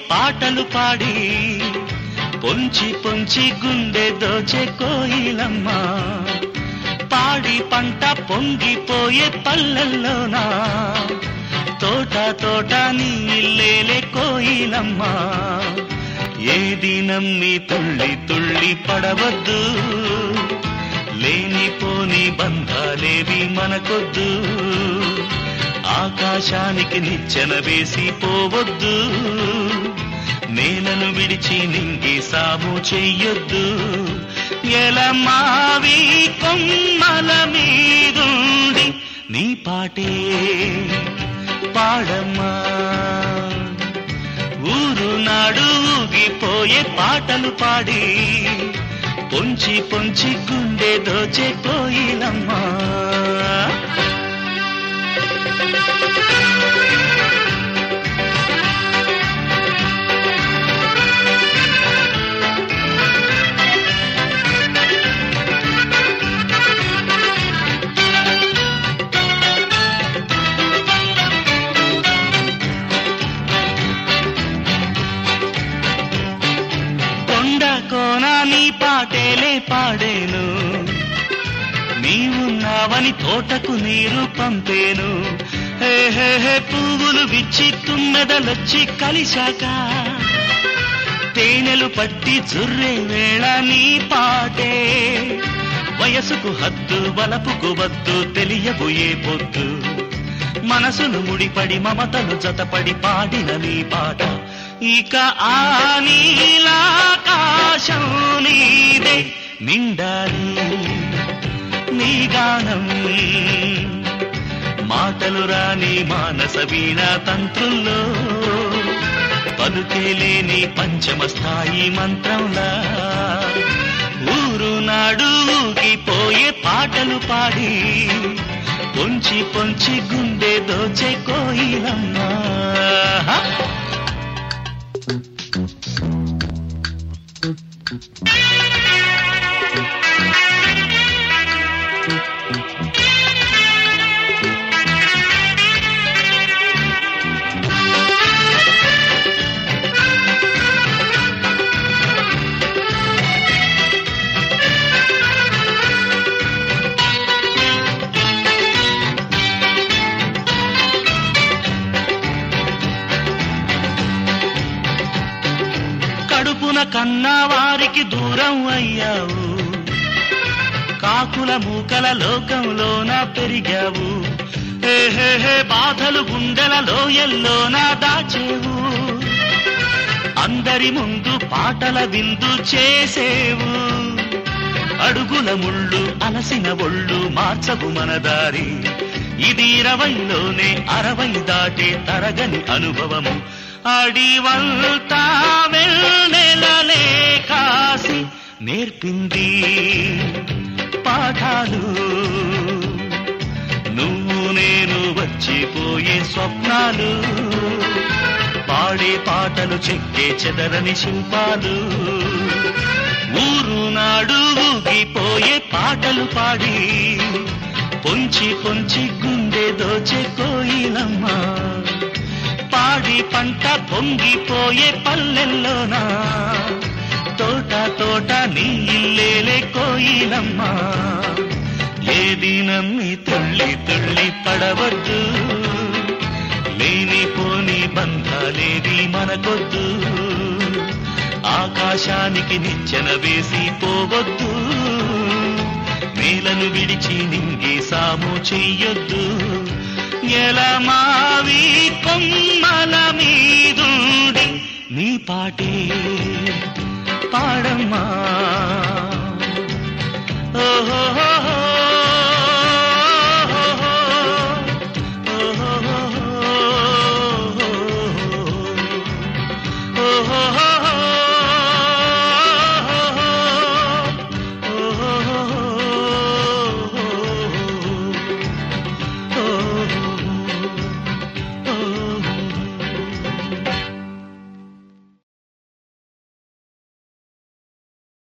పాటలు పాడి పొంచి పొంచి గుండె దోచే కోయిలమ్మ పాడి పంట పొంగిపోయే పల్లెల్లోనా తోట తోట నీ ఇల్లేలే కోయిలమ్మ ఏది నమ్మి తుళ్ళి తుళ్ళి పడవద్దు లేనిపోని బంధాలేవి మనకొద్దు ఆకాశానికి నిచ్చెన వేసి పోవద్దు నేలను విడిచి నింగి సాము చెయ్యొద్దు ఎలమావి కొమ్మల మీదుండి నీ పాటే పాడమ్మా ఊరు నాడు ఊగిపోయే పాటలు పాడి పొంచి పొంచి గుండె దోచే కోయిలమ్మా కొండ కోన నీ పాటేలే పాడేను నీవున్నావని తోటకు నీరు పంపేను హే హే హే పువ్వులు విచ్చి తుమ్మెదలొచ్చి కలిశాక తేనెలు పట్టి జుర్రే వేళ నీ పాటే వయసుకు హద్దు వలపుకు వద్దు తెలియబు ఏ పొద్దు మనసును ముడిపడి మమతను జతపడి పాడిన నీ పాట ఇక ఆ నీలాకాశం నీదే నిండాలి నీ గానం మాటలు రాని మానస వీణ తంత్రుల్లో పలుకే లేని పంచమ స్థాయి మంత్రంలా ఊరు నాడు ఊగిపోయే పాటలు పాడి పొంచి పొంచి గుండె దోచే కోయిలమ్మా కడుపున కన్నా వారికి దూరం అయ్యావు కాకుల మూకల లోకంలోన పెరిగావు హే హే హే బాధలు గుండెల లోయల్లోన దాచేవు అందరి ముందు పాటల విందు చేసేవు అడుగుల ముళ్ళు అలసిన ఒళ్ళు మార్చవు మన దారి ఇది ఇరవైలోనే అరవై దాటే తరగని అనుభవము అడివంతా వెన్నెలలే కాసి నేర్పింది పాఠాలు నువ్వు నేను వచ్చిపోయే స్వప్నాలు పాడే పాటలు చెక్కే చెదరని శిల్పాలు ఊరు నాడు ఊగిపోయే పాటలు పాడి పొంచి పొంచి గుండె దోచే కోయిలమ్మా పాడి పంట పొంగిపోయే పల్లెల్లోనా తోట తోట నీ ఇల్లేలే కోయిలమ్మా ఏది నమ్మి తుళ్ళి తుళ్ళి పడవద్దు లేనిపోని బంధాలేది మనకొద్దు ఆకాశానికి నిచ్చెన వేసి పోవద్దు నేలను విడిచి నింగి సాము చెయ్యొద్దు ఎలమావి కొమ్మల మీదుండి నీ పాటే పాడమ్మా